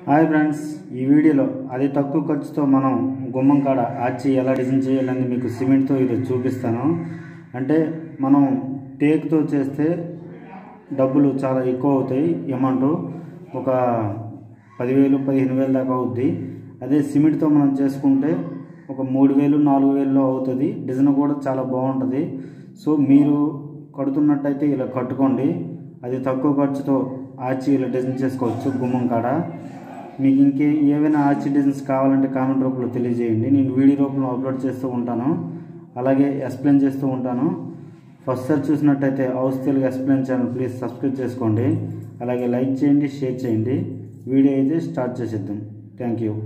hi friends ఈ వీడియోలో అతి తక్కువ ఖర్చుతో మనం గుమ్మం కాడ ఆర్చి ఎలా డిజైన్ చేయాలని మీకు సిమెంట్తో ఈరోజు చూపిస్తాను అంటే మనం టేక్తో చేస్తే డబ్బులు చాలా ఎక్కువ అవుతాయి అమౌంట్ ఒక పదివేలు పదిహేను వేలు దాకా అవుద్ది అదే సిమెంట్తో మనం చేసుకుంటే ఒక మూడు వేలు నాలుగు వేలలో అవుతుంది డిజైన్ కూడా చాలా బాగుంటుంది సో మీరు కడుతున్నట్టయితే ఇలా కట్టుకోండి అది తక్కువ ఖర్చుతో ఆర్చి ఇలా డిజైన్ చేసుకోవచ్చు గుమ్మం కాడ మీకు ఇంకే ఏవైనా ఆర్చి డిజైన్స్ కావాలంటే కామెంట్ రూపంలో తెలియజేయండి నేను వీడియో రూపంలో అప్లోడ్ చేస్తూ ఉంటాను అలాగే ఎక్స్ప్లెయిన్ చేస్తూ ఉంటాను ఫస్ట్ సార్ చూసినట్టయితే house Telugu explain channel please subscribe చేసుకోండి అలాగే లైక్ చేయండి షేర్ చేయండి వీడియో అయితే స్టార్ట్ చేసేద్దాం thank you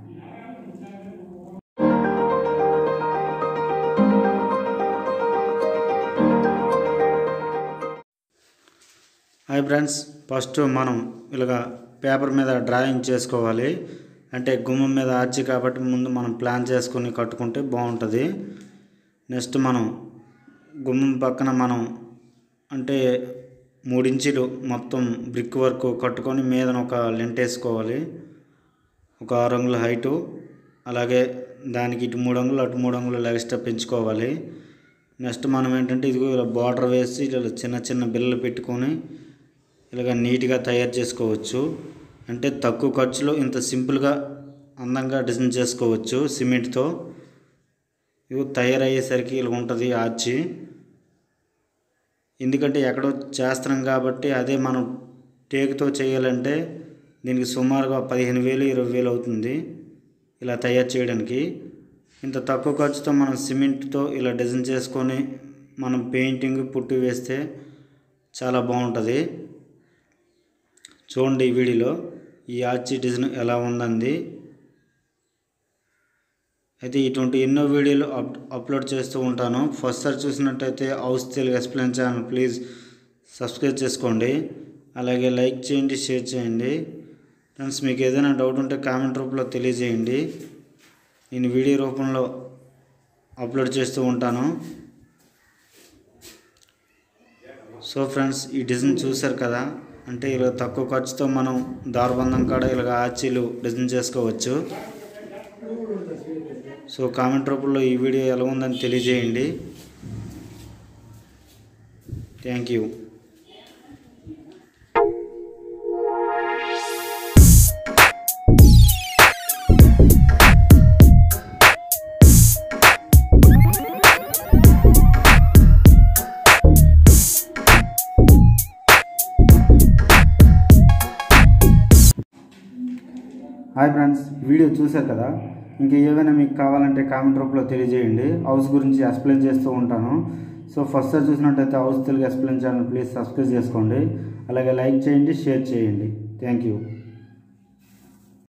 hi friends first మనం ఇలాగా పేపర్ మీద డ్రాయింగ్ చేసుకోవాలి అంటే గుమ్మం మీద ఆర్చి కాబట్టి ముందు మనం ప్లాన్ చేసుకొని కట్టుకుంటే బాగుంటుంది నెక్స్ట్ మనం గుమ్మం పక్కన మనం అంటే మూడించీలు మొత్తం బ్రిక్ వర్క్ కట్టుకొని మీద ఒక లెంట్ వేసుకోవాలి ఒక ఆరు అంగుల హైటు అలాగే దానికి ఇటు మూడు అంగులు అటు మూడు అంగులు ఎక్స్ట్రా పెంచుకోవాలి నెక్స్ట్ మనం ఏంటంటే ఇదిగో ఇలా బార్డర్ వేసి ఇలా చిన్న చిన్న బిల్లలు పెట్టుకొని ఇలాగ నీట్గా తయారు చేసుకోవచ్చు అంటే తక్కువ ఖర్చులో ఇంత సింపుల్గా అందంగా డిజైన్ చేసుకోవచ్చు సిమెంట్తో ఇవి తయారయ్యేసరికి ఇలా ఉంటుంది ఆర్చి ఎందుకంటే ఎక్కడో చేస్తున్నాం కాబట్టి అదే మనం టేకుతో చేయాలంటే దీనికి సుమారుగా పదిహేను వేలు ఇరవై వేలు అవుతుంది ఇలా తయారు చేయడానికి ఇంత తక్కువ ఖర్చుతో మనం సిమెంట్తో ఇలా డిజైన్ చేసుకొని మనం పెయింటింగ్ పుట్టి వేస్తే చాలా బాగుంటుంది చూడండి ఈ వీడియోలో ఈ ఆర్చి డిజైన్ ఎలా ఉందండి అయితే ఇటువంటి ఎన్నో వీడియోలు అప్ అప్లోడ్ చేస్తూ ఉంటాను ఫస్ట్ సార్ చూసినట్టయితే house Telugu explain channel please subscribe చేసుకోండి అలాగే లైక్ చేయండి షేర్ చేయండి ఫ్రెండ్స్ మీకు ఏదైనా డౌట్ ఉంటే కామెంట్ రూపంలో తెలియజేయండి నేను వీడియో రూపంలో అప్లోడ్ చేస్తూ ఉంటాను సో ఫ్రెండ్స్ ఈ డిజైన్ చూశారు కదా అంటే ఇలా తక్కువ ఖర్చుతో మనం దారబంధం కాడ ఇలాగ ఆర్చీలు డిజైన్ చేసుకోవచ్చు సో కామెంట్ రూపంలో ఈ వీడియో ఎలా ఉందని తెలియజేయండి thank you hi friends video చూశారు కదా ఇంకా ఏమైనా మీకు కావాలంటే కామెంట్ రూపంలో తెలియజేయండి హౌస్ గురించి ఎక్స్ప్లెయిన్ చేస్తూ ఉంటాను సో ఫస్ట్ సార్ చూసినట్టయితే house Telugu explain channel please subscribe చేసుకోండి అలాగే లైక్ చేయండి షేర్ చేయండి థ్యాంక్ యూ